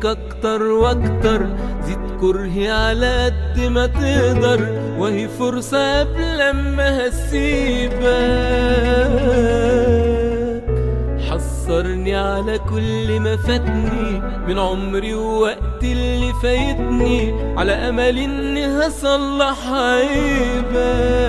فيك اكتر واكتر زيد كرهي على قد ما تقدر وهي فرصة قبل ما هسيبك حصرني على كل ما فاتني من عمري ووقت اللي فايتني على امل اني هصلح عيبك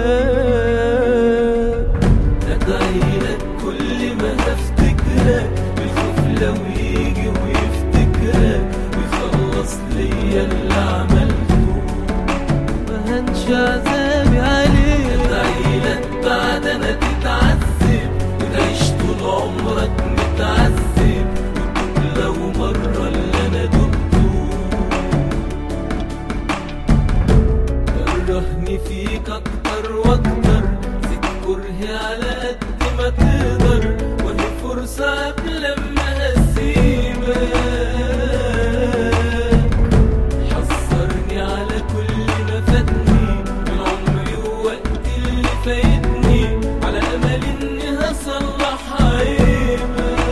ادعي لك كل ما هفتكرك بالخوف لو يجي ويفتكرك ويخلص ليا اللي عملته ما هنش عذابي عليك ادعي لك بعد انا تتعذب وتعيش طول عمرك متعذب وتقول لو مرة اللي انا دقته كرهني فيك اكتر واكتر زيد كرهي على قد ما تقدر وهي فرصة قبل ما هسيبك حذرني على كل ما فاتني من عمري ووقت اللي فايتني على امل اني هصلح عيبك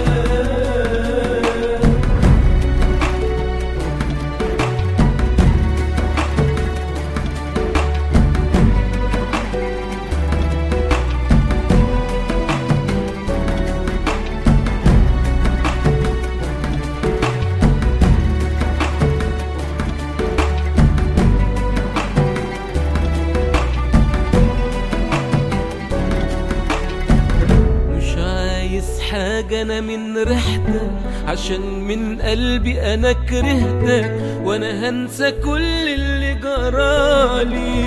مش عايز حاجة أنا من ريحتك عشان من قلبي أنا كرهتك وأنا هنسى كل اللي جرالي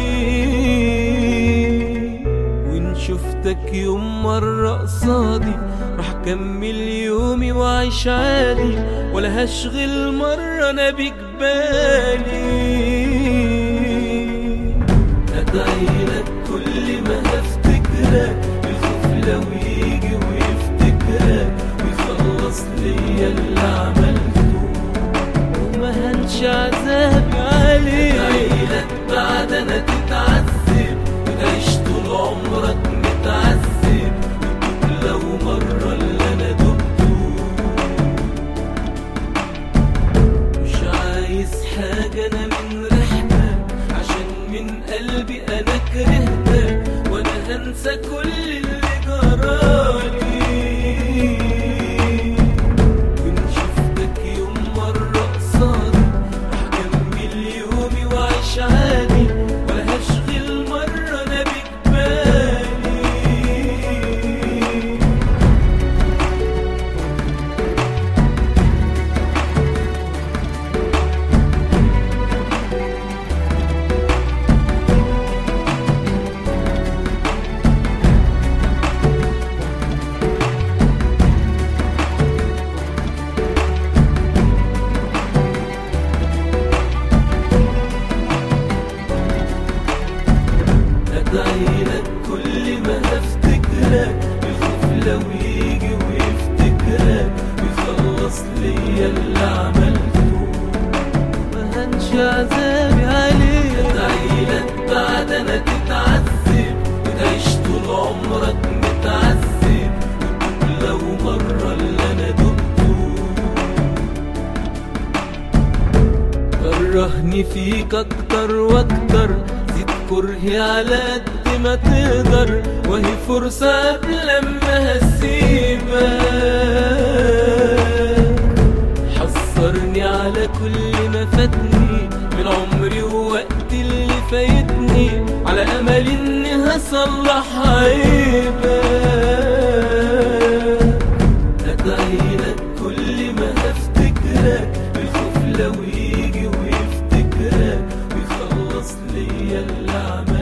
وإن شفتك يوم مرة قصادي راح أكمل يومي وأعيش عادي ولا هشغل مرة أنا بيك بالي أدعي لك كل ما هفتكرك بالخوف لو يجي ويفتكرك ويخلص ليا اللي عملته وما هنش عذابي عليك أدعي لك بعد أنا تتعذب وتعيش طول عمرك متعذب وتقول لو مرة اللي أنا دقته مش عايز حاجة أنا من ريحتك عشان من قلبي أنا كرهتك وأنا هنسى كل اللي جرالي وإن شفتك يوم مرة قصادي راح أكمل يومي وأعيش عادي ولا هشغل مرة أنا بيك بالي أدعي لك كل ما هفتكرك بالخوف لو يجي ويفتكرك ويخلص ليا اللي عملته ما هنش عذابي عليك أدعي لك بعد أنا تتعذب وتعيش طول عمرك متعذب وتقول لو مرة اللي أنا دقته كرهني فيك اكتر واكتر زيد كرهي على قد ما تقدر وهي فرصة قبل ما هسيبك حصرني على كل ما فاتني من عمري ووقت اللي فايتني على امل اني هصلح عيبك ادعي لك كل ما هفتكرك بالخوف لو يجي ويفتكرك ويخلص ليا اللي عملته